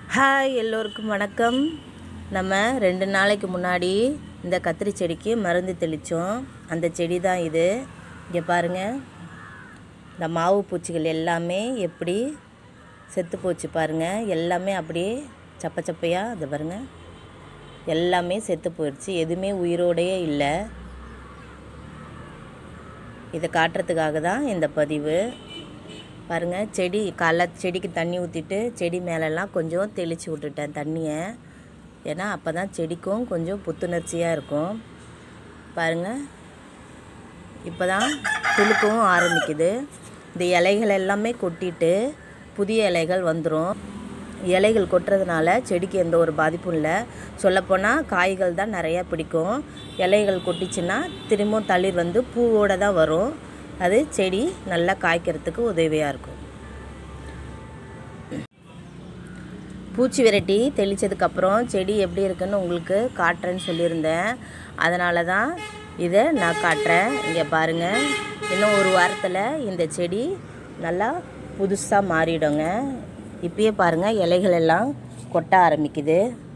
hi எல்லோருக்கும் வணக்கம் நம்ம ரெண்டு நாளைக்கு முன்னாடி இந்த கத்திரி செடிக்கு மருந்து தெளித்தோம் அந்த செடி தான் இது இங்கே பாருங்கள் இந்த மாவு பூச்சிகள் எல்லாமே எப்படி செத்து போச்சு பாருங்கள் எல்லாமே அப்படியே சப்ப சப்பையாக இது பாருங்கள் எல்லாமே செத்து போயிடுச்சு எதுவுமே உயிரோடையே இல்லை இதை காட்டுறதுக்காக தான் இந்த பதிவு பாருங்கள் செடி காலைல செடிக்கு தண்ணி ஊற்றிட்டு செடி மேலெல்லாம் கொஞ்சம் தெளித்து விட்டுட்டேன் தண்ணியை ஏன்னா அப்போ தான் செடிக்கும் கொஞ்சம் புத்துணர்ச்சியாக இருக்கும் பாருங்கள் இப்போ தான் துளுக்கவும் ஆரம்பிக்குது இந்த இலைகள் எல்லாமே கொட்டிட்டு புதிய இலைகள் வந்துடும் இலைகள் கொட்டுறதுனால செடிக்கு எந்த ஒரு பாதிப்பும் இல்லை சொல்லப்போனால் காய்கள் தான் நிறையா பிடிக்கும் இலைகள் கொட்டிச்சுன்னா திரும்பவும் தளிர் வந்து பூவோடு தான் வரும் அது செடி நல்லா காய்க்கிறதுக்கு உதவியாக இருக்கும் பூச்சி விரட்டி தெளித்ததுக்கப்புறம் செடி எப்படி இருக்குன்னு உங்களுக்கு காட்டுறேன்னு சொல்லியிருந்தேன் அதனால தான் இதை நான் காட்டுறேன் இங்கே பாருங்கள் இன்னும் ஒரு வாரத்தில் இந்த செடி நல்லா புதுசாக மாறிடுங்க இப்பயே பாருங்கள் இலைகள் எல்லாம் கொட்ட ஆரம்பிக்குது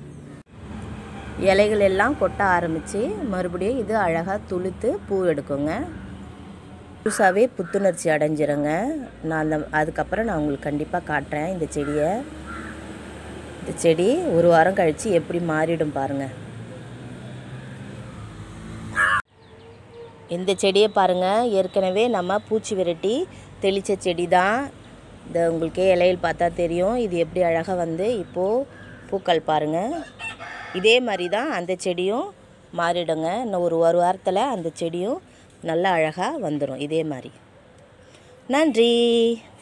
இலைகள் எல்லாம் கொட்ட ஆரம்பித்து மறுபடியும் இது அழகாக துளுத்து பூ எடுக்குங்க புதுசாகவே புத்துணர்ச்சி அடைஞ்சிருங்க நான் அந்த அதுக்கப்புறம் நான் உங்களுக்கு கண்டிப்பாக காட்டுறேன் இந்த செடியை இந்த செடி ஒரு வாரம் கழித்து எப்படி மாறிடும் பாருங்கள் இந்த செடியை பாருங்கள் ஏற்கனவே நம்ம பூச்சி விரட்டி தெளித்த செடி தான் இந்த உங்களுக்கே இலையில் பார்த்தா தெரியும் இது எப்படி அழகாக வந்து இப்போது பூக்கள் பாருங்கள் இதே மாதிரி தான் அந்த செடியும் மாறிடுங்க இன்னும் ஒரு ஒரு வாரத்தில் அந்த செடியும் நல்லா அழகாக வந்துடும் இதே மாதிரி நன்றி